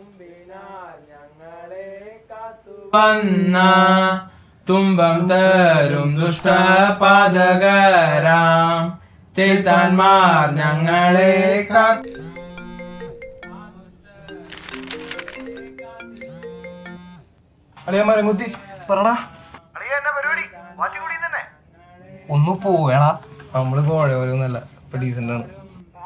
വന്ന തുമ്പം തരും ദുഷ്ടപാതകരാം ചേത്താന്മാർ ഞങ്ങളെ കാത്തു അളിയാ മരം കുത്തി പറടാ ഒന്ന് പോയടാ നമ്മള് പോഴ പോലെയൊന്നല്ല ഇപ്പൊ ഡീസന്റ് ആണ്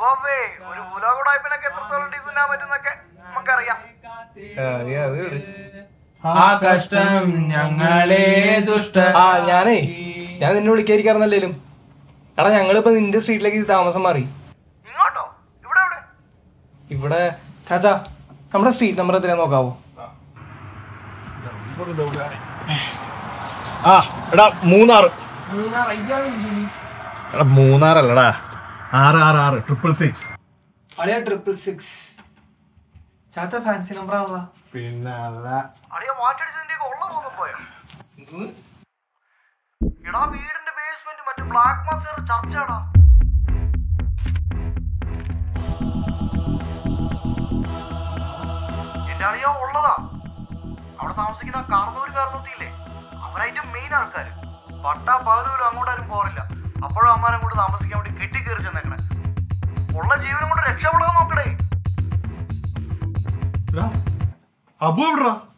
ആ, നീ അത് വിട്. ആ കഷ്ടം ഞങ്ങളെ ദുഷ്ട ആ ഞാനേ ഞാൻ നിന്നെ വിളിക്കാതിരിക്കാറുന്നല്ലേലും എടാ ഞങ്ങളിപ്പോ നിന്റെ സ്ട്രീറ്റിലേക്ക് താമസം മാറി ഇവിടെ ചാച്ചാ നമ്മുടെ സ്ട്രീറ്റ് നമ്പർ എത്രയാ നോക്കാവോ ആ എടാ മൂന്നാറ് എടാ മൂന്നാറല്ലടാ ആറ് ആറ് ആറ് ട്രിപ്പിൾ സിക്സ് അളിയാ ട്രിപ്പിൾ സിക്സ് ചാച്ച ഫാൻസി നമ്പർ ആണല്ലോ പിന്നെ അല്ല എടാ വീടിന്റെ ബേസ്മെന്റ് മറ്റേ ബ്ലാക്ക് മാസ്റ്റർ ചർച്ചയാടാ എന്റെ അളിയോ ഉള്ളതാ അവിടെ താമസിക്കുന്ന കാർന്നൂര് കാർന്നൂത്തിയില്ലേ അവരായിട്ട് മെയിൻ ആൾക്കാര് പട്ടാ പകലൂരും അങ്ങോട്ടാരും പോറില്ല അപ്പോഴും അമ്മാരെ കൊണ്ട് താമസിക്കാൻ വേണ്ടി കെട്ടിക്കേറി ചെന്നേക്കണേ ഉള്ള ജീവനും കൊണ്ട് രക്ഷപ്പെടാൻ നോക്കണേ അബു എവിടാ